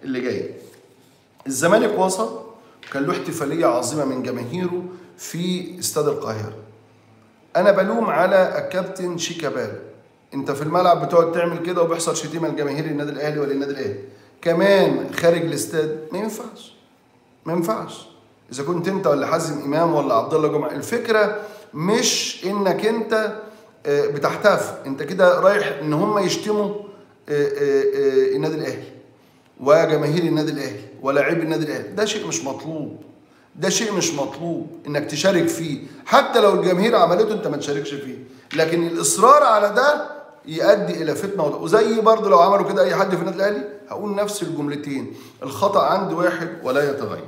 اللي جاي الزمالك وصل كان له احتفاليه عظيمه من جماهيره في استاد القاهره انا بلوم على الكابتن شيكابالا انت في الملعب بتقعد تعمل كده وبيحصل شتيمه لجماهير النادي الاهلي ولا النادي الاهلي كمان خارج الاستاد ما ينفعش ما ينفعش اذا كنت انت ولا حازم امام ولا عبد الله جمعه الفكره مش انك انت آه، بتحتفل انت كده رايح ان هم يشتموا آه، آه، آه، النادي الاهلي وجماهير النادي الاهلي ولاعبي النادي الاهلي ده شيء مش مطلوب ده شيء مش مطلوب انك تشارك فيه حتى لو الجماهير عملته انت ما تشاركش فيه لكن الاصرار على ده يؤدي الى فتنه وض- وزي برضه لو عملوا كده اي حد في النادي الاهلي هقول نفس الجملتين الخطا عند واحد ولا يتغير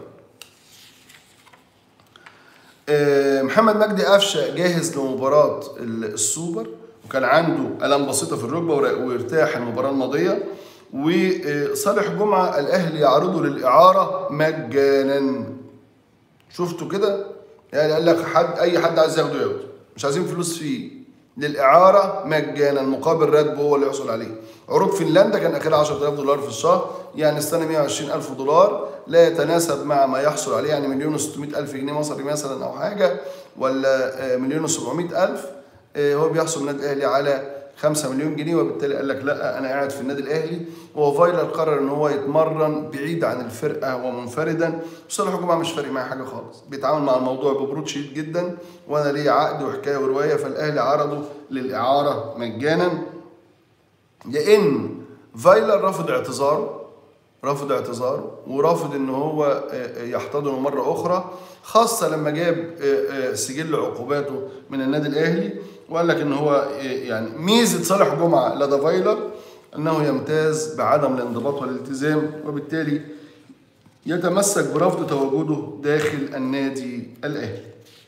آه، محمد مجدي قفشه جاهز لمباراه ال- السوبر وكان عنده الام بسيطه في الركبه ور- وارتاح المباراه الماضيه وصالح جمعه الاهلي يعرضه للاعاره مجانا شفتوا كده يعني قال لك حد اي حد عايز ياخده ياخده مش عايزين فلوس فيه للاعاره مجانا مقابل راتبه هو اللي يحصل عليه عروض فنلندا كان اخرها 10000 دولار في الشهر يعني السنه 120000 دولار لا يتناسب مع ما يحصل عليه يعني مليون و600 الف جنيه مصري مثلا او حاجه ولا آه، مليون و700 الف آه، هو بيحصل النادي الاهلي على 5 مليون جنيه وبالتالي قال لك لا انا قاعد في النادي الاهلي وهو فايلر قرر ان هو يتمرن بعيد عن الفرقه ومنفردا صالح جمعه مش فارق معاه حاجه خالص بيتعامل مع الموضوع ببرود شديد جدا وانا ليا عقد وحكايه وروايه فالاهلي عرضه للاعاره مجانا لان فايلر رفض اعتذاره رافض اعتذاره ورافض ان هو آه، آه، يحتضنه مره اخرى خاصه لما جاب آه، آه، سجل عقوباته من النادي الاهلي وقال لك ان هو آه، يعني ميزه صالح جمعه لدى فايلر انه يمتاز بعدم الانضباط والالتزام وبالتالي يتمسك برفض تواجده داخل النادي الاهلي.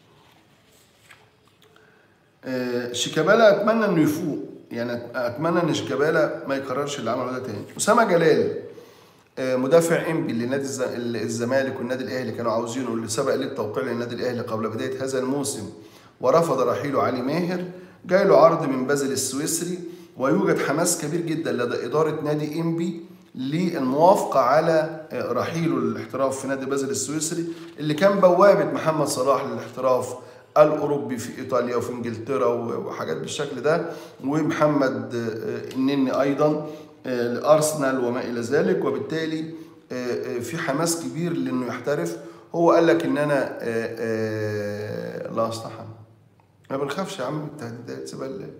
آه، شيكابالا اتمنى انه يفوق يعني اتمنى ان شيكابالا ما يكررش اللي عمله ده تاني اسامه جلال آه، مدافع انبي لنادي الز- الزمالك والنادي الاهلي كانوا عاوزينه اللي سبق ليه التوقيع للنادي الاهلي قبل بدايه هذا الموسم ورفض رحيله علي ماهر جاي له عرض من بازل السويسري ويوجد حماس كبير جدا لدى اداره نادي انبي للموافقه على آه، رحيله للاحتراف في نادي بازل السويسري اللي كان بوابه محمد صلاح للاحتراف الاوروبي في ايطاليا وفي انجلترا وحاجات بالشكل ده ومحمد آه، النني ايضا آه، لارسنال وما الى ذلك وبالتالي آه، آه، في حماس كبير لانه يحترف هو قال لك ان انا آه، آه، لا استحمل ما بنخافش يا عم من التهديدات سيبها لله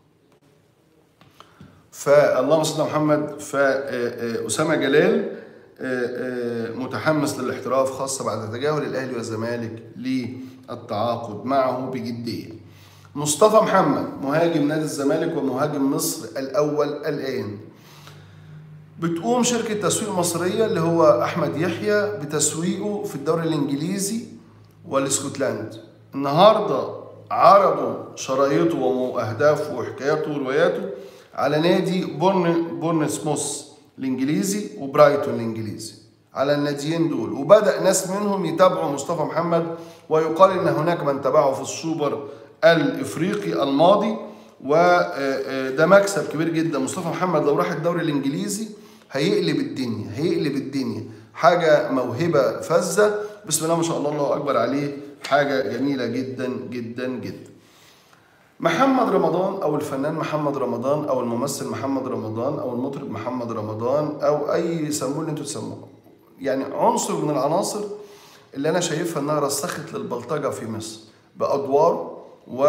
فاللهم صل على محمد فأسامة جلال آه، آه، متحمس للاحتراف خاصة بعد تجاهل الأهلي والزمالك للتعاقد معه بجدية مصطفى محمد مهاجم نادي الزمالك ومهاجم مصر الأول الآن بتقوم شركة تسويق مصرية اللي هو أحمد يحيى بتسويقه في الدوري الإنجليزي والاسكتلند النهاردة عرضوا شرايطه وأهدافه وحكاياته ورواياته على نادي بورن بورنسموث الإنجليزي وبرايتون الإنجليزي على الناديين دول وبدأ ناس منهم يتابعوا مصطفى محمد ويقال إن هناك من تبعه في السوبر الإفريقي الماضي وده مكسب كبير جدا مصطفى محمد لو راح الدوري الانجليزي هيقلب الدنيا هيقلب الدنيا حاجه موهبه فذه بسم الله ما شاء الله الله اكبر عليه حاجه جميله جدا جدا جدا محمد رمضان او الفنان محمد رمضان او الممثل محمد رمضان او المطرب محمد رمضان او اي سموه اللي انتوا تسموه يعني عنصر من العناصر اللي انا شايفها انها رسخت للبلطجه في مصر بادواره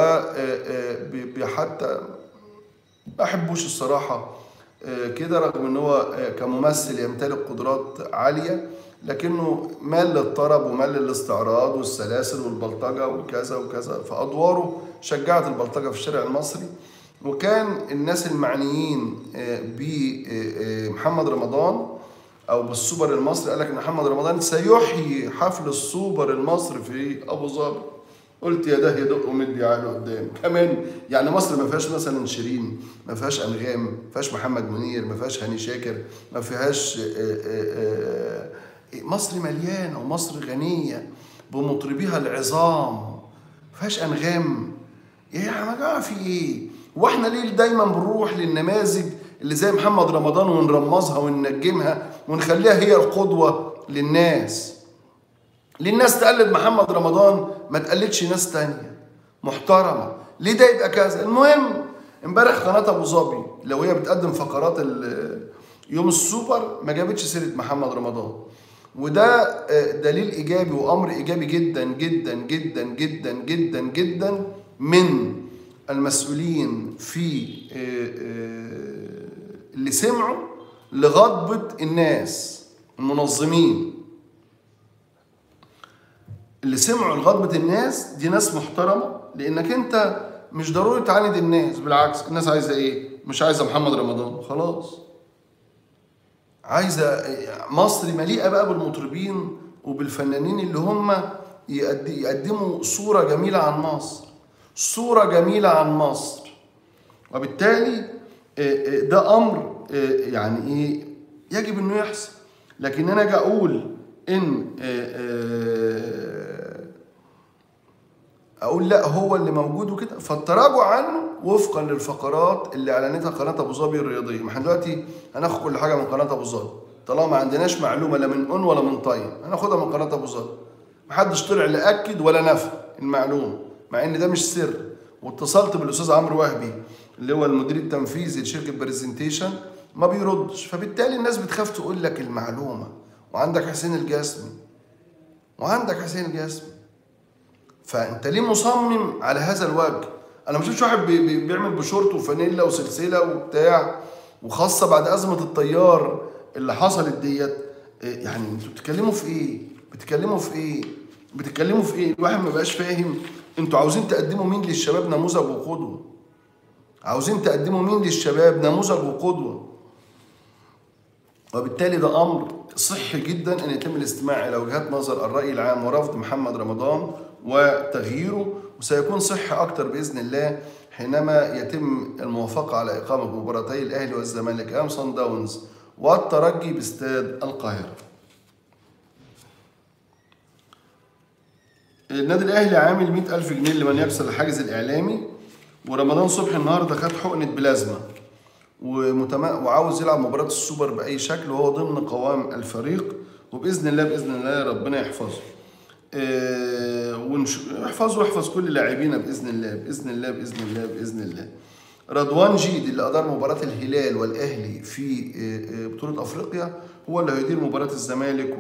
وحتى ما احبوش الصراحه آه، كده رغم ان هو آه، كممثل يمتلك قدرات عاليه لكنه مال للطرب ومال للاستعراض والسلاسل والبلطجه وكذا وكذا فادواره شجعت البلطجه في الشارع المصري وكان الناس المعنيين آه، بمحمد رمضان او بالسوبر المصري قال لك ان محمد رمضان سيحيي حفل السوبر المصري في ابو ظبي قلت يا ده يدق ومدي عقله قدام كمان يعني مصر ما فيهاش مثلا شيرين ما فيهاش انغام ما فيهاش محمد منير ما فيهاش هاني شاكر ما فيهاش آه، آه، آه، مصر مليانه ومصر غنيه بمطربيها العظام ما فيهاش انغام يا جماعه في ايه واحنا ليه دايما بنروح للنماذج اللي زي محمد رمضان ونرمزها وننجمها ونخليها هي القدوة للناس للناس تقلد محمد رمضان ما تقلدش ناس تانية محترمة ليه ده يبقى كذا المهم امبارح قناة ابو ظبي لو هي بتقدم فقرات ال- يوم السوبر ما جابتش سيرة محمد رمضان وده آه، دليل ايجابي وامر ايجابي جدا جدا جدا جدا جدا جدا من المسؤولين في آه، آه، اللي سمعوا لغضبة الناس المنظمين اللي سمعوا لغضبة الناس دي ناس محترمة لأنك أنت مش ضروري تعاند الناس بالعكس الناس عايزة إيه؟ مش عايزة محمد رمضان خلاص عايزة مصر مليئة بقى بالمطربين وبالفنانين اللي هم يقد- يقدموا صورة جميلة عن مصر صورة جميلة عن مصر وبالتالي آه، آه، ده امر آه، يعني ايه يجب انه يحصل لكن انا اجي اقول ان آه، آه، اقول لا هو اللي موجود وكده فالتراجع عنه وفقا للفقرات اللي اعلنتها قناه ابو ظبي الرياضيه ما احنا دلوقتي هناخد كل حاجه من قناه ابو ظبي طالما ما عندناش معلومه لا من اون ولا من طيب هناخدها من قناه ابو ظبي محدش طلع لا اكد ولا نفى المعلومه مع ان ده مش سر واتصلت بالاستاذ عمرو وهبي اللي هو المدير التنفيذي لشركه برزنتيشن ما بيردش فبالتالي الناس بتخاف تقول لك المعلومه وعندك حسين الجسمي وعندك حسين الجسمي فانت ليه مصمم على هذا الوجه انا ما شفتش واحد بي بي بيعمل بشورت وفانيلا وسلسله وبتاع وخاصه بعد ازمه الطيار اللي حصلت ديت إيه يعني انتوا بتتكلموا في ايه بتتكلموا في ايه بتتكلموا في ايه الواحد ما بقاش فاهم انتوا عاوزين تقدموا مين للشباب نموذج وقدوه عاوزين تقدموا مين للشباب نموذج وقدوه وبالتالي ده امر صحي جدا ان يتم الاستماع الى وجهات نظر الراي العام ورفض محمد رمضان وتغييره وسيكون صحي اكتر باذن الله حينما يتم الموافقه على اقامه مباراتي الاهلي والزمالك امام صن داونز والترجي باستاد القاهره. النادي الاهلي عامل 100000 جنيه لمن يكسر الحاجز الاعلامي ورمضان صبحي النهارده خد حقنه بلازما ومتما... وعاوز يلعب مباراة السوبر بأي شكل وهو ضمن قوام الفريق وبإذن الله بإذن الله ربنا يحفظه. آه ونش... يحفظه ويحفظ كل لاعبينا بإذن الله بإذن الله بإذن الله بإذن الله. رضوان جيد اللي أدار مباراة الهلال والأهلي في آه، آه، بطولة أفريقيا هو اللي هيدير مباراة الزمالك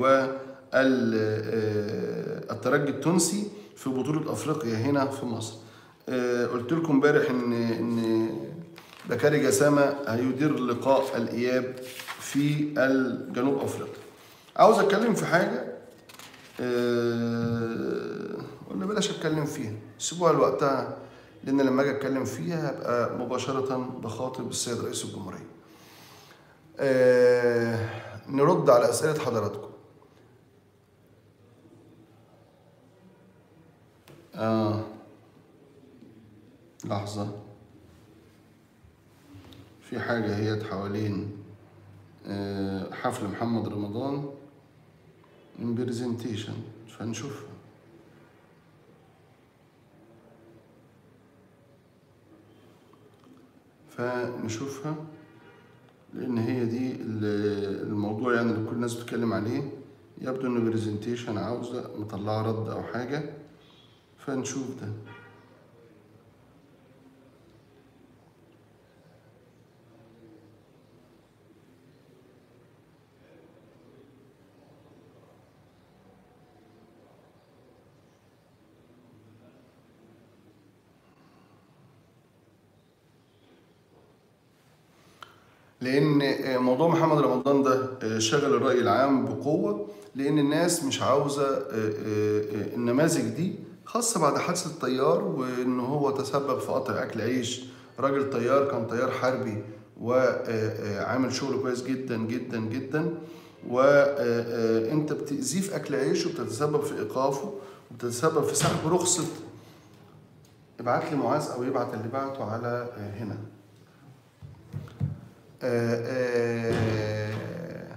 والترجي التونسي في بطولة أفريقيا هنا في مصر. آه، قلت لكم امبارح إن إن بكاري جسامة هيدير لقاء الإياب في الجنوب أفريقيا عاوز أتكلم في حاجة أه ولا بلاش أتكلم فيها سيبوها لوقتها لأن لما أجي أتكلم فيها هبقى مباشرة بخاطب السيد رئيس الجمهورية أه نرد على أسئلة حضراتكم آه لحظة في حاجة هي حوالين آه، حفل محمد رمضان من برزنتيشن فنشوفها فنشوفها لأن هي دي ال- الموضوع يعني اللي كل الناس بتتكلم عليه يبدو إن برزنتيشن عاوزة مطلعة رد أو حاجة فنشوف ده لان موضوع محمد رمضان ده شغل الراي العام بقوه لان الناس مش عاوزه النماذج دي خاصه بعد حادثه الطيار وان هو تسبب في قطع اكل عيش راجل طيار كان طيار حربي وعامل شغل كويس جدا جدا جدا وانت بتاذيه في اكل عيشه وبتتسبب في ايقافه وبتتسبب في سحب رخصه ابعت لي معاذ او يبعت اللي بعته على هنا آه، آه،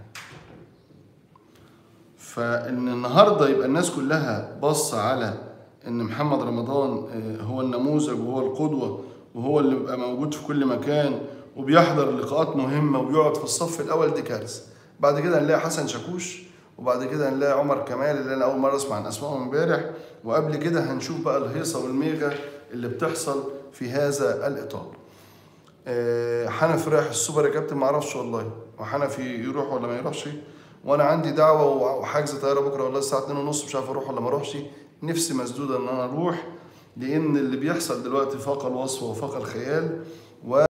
فان النهارده يبقى الناس كلها باصه على ان محمد رمضان آه، هو النموذج وهو القدوه وهو اللي بيبقى موجود في كل مكان وبيحضر لقاءات مهمه وبيقعد في الصف الاول دي كارثه بعد كده نلاقي حسن شاكوش وبعد كده نلاقي عمر كمال اللي انا اول مره اسمع عن اسمائهم امبارح وقبل كده هنشوف بقى الهيصه والميغه اللي بتحصل في هذا الاطار آه، حنفي رايح السوبر يا كابتن ما اعرفش والله وحنفي يروح ولا ما يروحش وانا عندي دعوه وحجز طياره بكره والله الساعه 2 ونص مش عارف اروح ولا ما اروحش نفسي مسدوده ان انا اروح لان اللي بيحصل دلوقتي فاق الوصف وفاق الخيال و